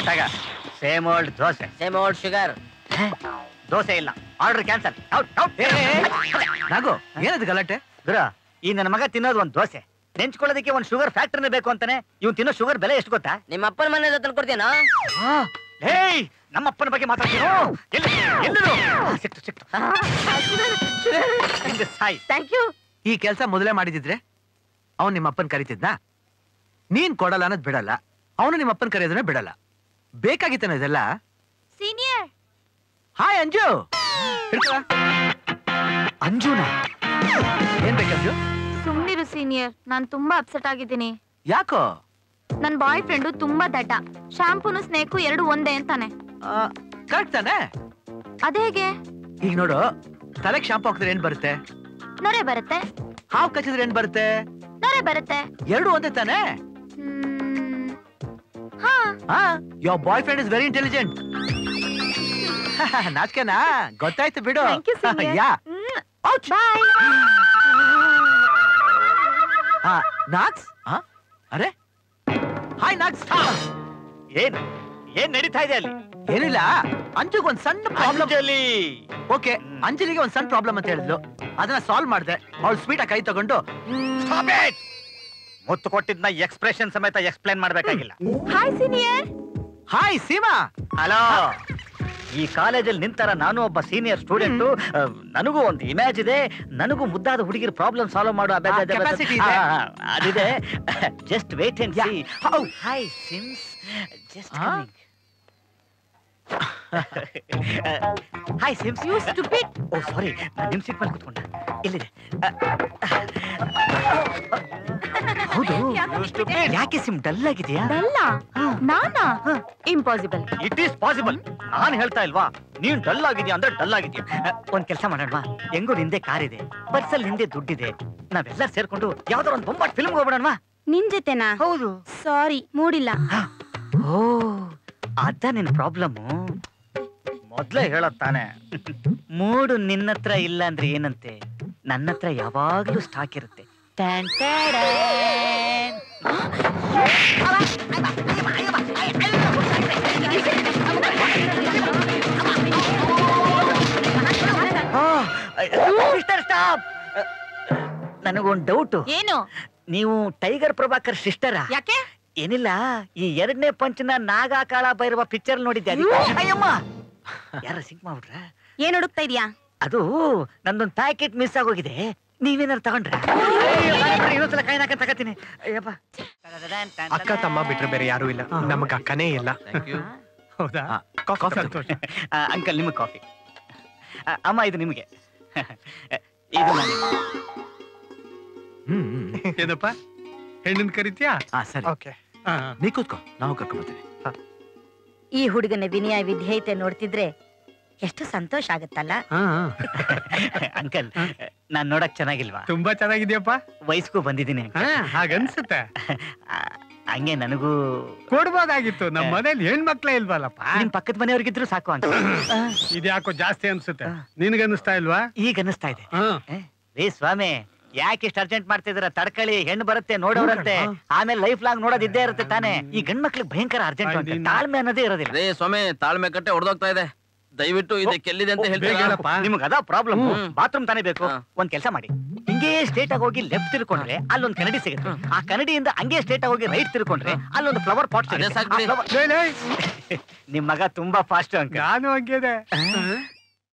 ತಗ same old dosa same old sugar dosa ಇಲ್ಲ order cancel ನಾಗು ಏನದು ಗಲಾಟೆ ಗುರು ಈ ನನ್ನ ಮಗ ತಿನ್ನೋದು ಒಂದ್ ದೋಸೆ ನೆಂಚ್ಕೊಳ್ಳೋದಕ್ಕೆ ಒಂದ್ ಶುಗರ್ ಫ್ಯಾಕ್ಟ್ರಿನೇ ಬೇಕು ಅಂತಾನೆ ಇವ್ನು ತಿನ್ನೋ ಶುಗರ್ ಬೆಲೆ ಎಷ್ಟು ಗೊತ್ತಾ ನಿಮ್ಮ ಅಪ್ಪನ ಮನೆ ಹತ್ರ ಕೊಡ್ತೀನಾ ಹೇಯ್ ನಮ್ಮ ಅಪ್ಪನ ಬಗ್ಗೆ ಮಾತಾಡ್ತೀರೋ ಎಲ್ಲಿ ಎಲ್ಲರೂ ಆ, ಸಿಕ್ತು ಸಿಕ್ತು ಹಿಂದೆ ಸಾಯಿ ಥ್ಯಾಂಕ್ ಯು ಈ ಕೆಲಸ ಮೊದಲೇ ಮಾಡಿದಿದ್ರೆ ಅವನ್ ನಿಮ್ಮ ಅಪ್ಪನ್ ಕರಿತಿದ್ನಾ ನೀನ್ ಕೊಡಲ್ಲ ಅನ್ನೋದ್ ಬಿಡಲ್ಲ ಅವನು ನಿಮ್ಮ ಅಪ್ಪನ್ ಕರೆಯೋದನ್ನ ಬಿಡಲ್ಲ ಬೇಕಾಗಿತ್ತನ ಇದೆಲ್ಲ ಸೀನಿಯರ್ ಹಾಯ್ ಅಂಜು ಹಿಡ್ಕೊಳ. ಅಂಜುನ ಏನ್ ಬೇಕು ಅಂಜು ಸುಮ್ನಿರು ಸೀನಿಯರ್ ನಾನ್ ತುಂಬಾ ಅಪ್ಸೆಟ್ ಆಗಿದ್ದೀನಿ ಯಾಕೋ ನನ್ ಬಾಯ್ ಫ್ರೆಂಡು ತುಂಬಾ ದಡ್ಡ ಶಾಂಪೂನು ಸ್ನೇಕು ಎರಡು ಒಂದೇ ಅಂತಾನೆ ಕರೆಕ್ಟ್ ತಾನೆ ಅದೇಗೆ ಈಗ ನೋಡು ತಲೆಗ್ ಶಾಂಪು ಹಾಕಿದ್ರೆ ಏನ್ ಬರುತ್ತೆ ನೊರೆ ಬರುತ್ತೆ ಹಾವು ಕಚ್ಚಿದ್ರೆ ಏನ್ ಬರುತ್ತೆ ನೊರೆ ಬರುತ್ತೆ ಎರಡು ಒಂದೇ ತಾನೆ ಹ್ಮ್. ಹಾ ಹಾ your boyfriend is very intelligent ನಾಚ್ಕೆನಾ ಗೊತ್ತಾಯ್ತು ಬಿಡು Thank you, senior. ಯಾ ಹ್ಮ್. ಔಚ್ ಬಾಯ್ ಹಾ ನಾಕ್ಸ್ ಹಾ ಅರೆ ಹಾಯ್ ನಾಕ್ಸ್ ಏನ್ ಏನ್ ನಡೀತಾ ಇದೆ ಅಲ್ಲಿ ಏನಿಲ್ಲ ಅಂಜುಗ್ ಒಂದ್ ಸಣ್ಣ ಪ್ರಾಬ್ಲಮ್ ಅಂಜಲಿ ಓಕೆ ಅಂಜಲಿಗೆ ಒಂದ್ ಸಣ್ಣ ಪ್ರಾಬ್ಲಮ್ ಅಂತ ಹೇಳಿದ್ಲು ಅದನ್ನ ಸಾಲ್ವ್ ಮಾಡಿದೆ ಅವಳು ಸ್ವೀಟ್ ಕೈ ತಗೊಂಡು Stop it! ಮುತ್ತು ಕೊಟ್ಟಿದ್ನ ಎಕ್ಸ್ಪ್ರೆಷನ್ ಸಮೇತ ಎಕ್ಸ್ಪ್ಲೈನ್ ಮಾಡ್ಬೇಕಾಗಿಲ್ಲ hi senior hi Seema hello ಈ ಕಾಲೇಜಲ್ಲಿ ನಿಂತರ ನಾನು ಒಬ್ಬ ಸೀನಿಯರ್ ಸ್ಟೂಡೆಂಟ್ ನನಗೂ ಒಂದು ಇಮೇಜ್ ಇದೆ ನನಗೂ ಮುದ್ದಾದ ಹುಡುಗಿರ ಪ್ರಾಬ್ಲಮ್ ಸಾಲ್ವ್ ಮಾಡೋ ಅಭ್ಯಾಸ ಆ, ಇದೆ. capacity ಇದೆ. ಆ, ಆ, ಅದಿದೆ just wait and Yeah. See How? Hi Sims just ಆ? Hi Sims you stupid oh sorry ನಾನು ನಿಮ್ ಸೀಟ್ ಮೇಲೆ ಕೂತ್ಕೊಂಡ ಎಲ್ಲಿದೆ ಅ, ಹೌದು ಯಾಕೆ ಸಿಮ್ ಡಲ್ ಆಗಿದೆಯಾ ಡಲ್ಲ ನಾನಾ ಇಂಪಾಸಿಬಲ್ ಇಟ್ ಈಸ್ ಪಾಸಿಬಲ್ ನಾನ್ ಹೇಳ್ತಾ ಇಲ್ವಾ ನೀನ್ ಡಲ್ ಆಗಿದ್ಯಾ ಅಂದ್ರೆ ಡಲ್ ಆಗಿದ್ಯಾ ಅ, ಒಂದ್ ಕೆಲಸ ಮಾಡೋಣವಾ ಹೆಂಗೋ ನಿಂದೆ ಕಾರ್ ಇದೆ ಬಸ್ಸಲ್ಲಿ ನಿಂದೆ ದುಡ್ಡಿದೆ ನಾವೆಲ್ಲ ಸೇರ್ಕೊಂಡು ಯಾವ್ದಾರ ಒಂದು ಬೊಂಬಾಟ್ ಫಿಲ್ಮ್ ಹೋಗ್ಬಿಡೋಣವಾ ನಿನ್ ಜೊತೆನಾ ಹೌದು ಸಾರಿ ಮೂಡಿಲ್ಲ ಓ ಅದ ನಿನ್ ಪ್ರಾಬ್ಲಮ್ ಮೊದ್ಲೇ ಹೇಳತ್ತಾನೆ ಮೂಡು ನಿನ್ನ ಹತ್ರ ಇಲ್ಲ ಅಂದ್ರೆ ಏನಂತೆ ನನ್ನ ಹತ್ರ ಯಾವಾಗ್ಲೂ ಸ್ಟಾಕ್ ಇರುತ್ತೆ ಟ್ಯಾನ್ ಟ್ಯಾಡಾನ್. ಸಿಸ್ಟರ್ ಸ್ಟಾಪ್ ನನಗೊಂದು ಡೌಟ್ ಏನು ನೀವು ಟೈಗರ್ ಪ್ರಭಾಕರ್ ಸಿಸ್ಟರಾ ಯಾಕೆ ಏನಿಲ್ಲ ಈ ಎರಡನೇ ಪಂಚನ ನಾಗಾಕಾಳ ಬೈರುವ ಪಿಕ್ಚರ್ ನೋಡಿದ್ದೆ ಅದಕ್ಕೆ. ಅಯ್ಯಮ್ಮ ಯಾರ ಸಿಂಕ್ ಮಾಡ್ಬಿಟ್ರ ಏನ್ ಹುಡುಕ್ತಾ ಇದೀಯಾ ಅದು ನಂದೊಂದು ಪ್ಯಾಕೆಟ್ ಮಿಸ್ ಆಗೋಗಿದೆ ನೀವೇನಾರು ತಗೊಂಡ್ರ ಇನ್ನೊಂದ್ಸಲ ಕೈ ಹಾಕ ತಗತೀನಿ ಅಯ್ಯಪ್ಪ ಅಕ್ಕ ತಮ್ಮ ಬಿಟ್ರೆ ಬೇರೆ ಯಾರು ಇಲ್ಲ ನಮಗ ಅಕ್ಕನೇ ಇಲ್ಲ ಹೌದಾ ಹಾ, ಕಾಫಿ ಕಾಫಿ ಸಂತೋಷ ಅಂಕಲ್ ನಿಮಗೆ ಕಾಫಿ ಅಮ್ಮ ಇದು ನಿಮಗೆ ಇದು ನನಗೆ. ಹ್ಮ್ ಹ್ಮ್, ಹ್ಮ್. ಏನಪ್ಪ ಹೆಣ್ಣನ್ ಕರಿತ್ಯಾ ಹಾ ಸರಿ ಓಕೆ ನೀ ಕೂತ್ಕೋ ನಾವು ಕರ್ಕೊಂಡ್ಬರ್ತೀನಿ ಈ ಹುಡುಗನ ವಿನಯ ವಿಧೇಯತೆ ನೋಡ್ತಿದ್ರೆ ಎಷ್ಟು ಸಂತೋಷ ಆಗುತ್ತಲ್ಲ ಅಂಕಲ್ ನಾನ್ ನೋಡಕ್ ಚೆನ್ನಾಗಿಲ್ವಾ ತುಂಬಾ ಚೆನ್ನಾಗಿದ್ಯಪ್ಪ ವಯಸ್ಗೂ ಬಂದಿದ್ದೀನಿ uncle. ಹಾ ಹಾಗನ್ಸುತ್ತೆ ಆ, ಹಂಗೆ ನನಗೂ ಕೊಡ್ಬೋದಾಗಿತ್ತು ನಮ್ಮ ಮನೇಲಿ ಹೆಣ್ಮಕ್ಳೇ ಇಲ್ವಲ್ಲಪ್ಪ ನಿಮ್ ಪಕ್ಕದ ಮನೆಯವ್ರಿಗಿದ್ರು ಸಾಕು ಅಂಕಲ್ ಇದ್ಯಾಕೋ ಜಾಸ್ತಿ ಅನ್ಸುತ್ತೆ ನಿನ್ಗನ್ನಿಸ್ತಾ ಇಲ್ವಾ ಈಗ ಅನಿಸ್ತಾ ಇದೆ ಹಾ ಏ, ರೀ ಸ್ವಾಮಿ ಯಾಕೆ ಇಷ್ಟ ಅರ್ಜೆಂಟ್ ಮಾಡ್ತಿದ್ರ ತಡ್ಕಳಿ ಹೆಣ್ಣು ಬರುತ್ತೆ ನೋಡೋರಂತೆ ಆಮೇಲೆ ಲೈಫ್ ಲಾಂಗ್ ನೋಡೋದ್ ಇದ್ದೇ ಇರುತ್ತೆ ತಾನೇ ಈ ಗಂಡ್ ಮಕ್ಳಿಗೆ ಭಯಂಕರ ಅರ್ಜೆಂಟ್ ಅಯ್ಯೋ, ನೀನು- ತಾಳ್ಮೆ ಅನ್ನೋದೇ ಇರೋದಿಲ್ಲ ರೇ ಸ್ವಾಮಿ ತಾಳ್ಮೆ ಕಟ್ಟೆ ಹೊಡೆದೋಗ್ತಾ ಇದೆ ದಯವಿಟ್ಟು ಇದಕ್ಕೆ ಎಲ್ಲಿದೆ ಅಂತ ಬೇಗ ಹೇಳ್ತೀರಾ ಹೇಳಪ್ಪ. ನಿಮ್ಗೆ ಅದ ಪ್ರಾಬ್ಲಮ್ ಹ್ಮ್. ಬಾತ್ರೂಮ್ ತಾನೇ ಬೇಕು ಹಾ. ಒಂದ್ ಕೆಲಸ ಮಾಡಿ ಹಿಂಗೆ ಸ್ಟೇಟ್ ಆಗಿ ಹೋಗಿ ಲೆಫ್ಟ್ ತಿರ್ಕೊಂಡ್ರೆ ಅಲ್ಲೊಂದ್ ಕನ್ನಡಿ ಸಿಗುತ್ತೆ ಆ ಕನ್ನಡಿಯಿಂದ ಹಂಗೆ ಸ್ಟೇಟ್ ಆಗಿ ಹೋಗಿ ರೈಟ್ ತಿರ್ಕೊಂಡ್ರೆ ಅಲ್ಲೊಂದು ಫ್ಲವರ್ ಪಾಟ್ ಅದೇ ಸಾಕ್ ಬಿಡಿ. ನಿಮ್ ಮಗ ತುಂಬಾ ಫಾಸ್ಟ್ ಅಂಕ ನಾನು ಹಂಗಿದೆ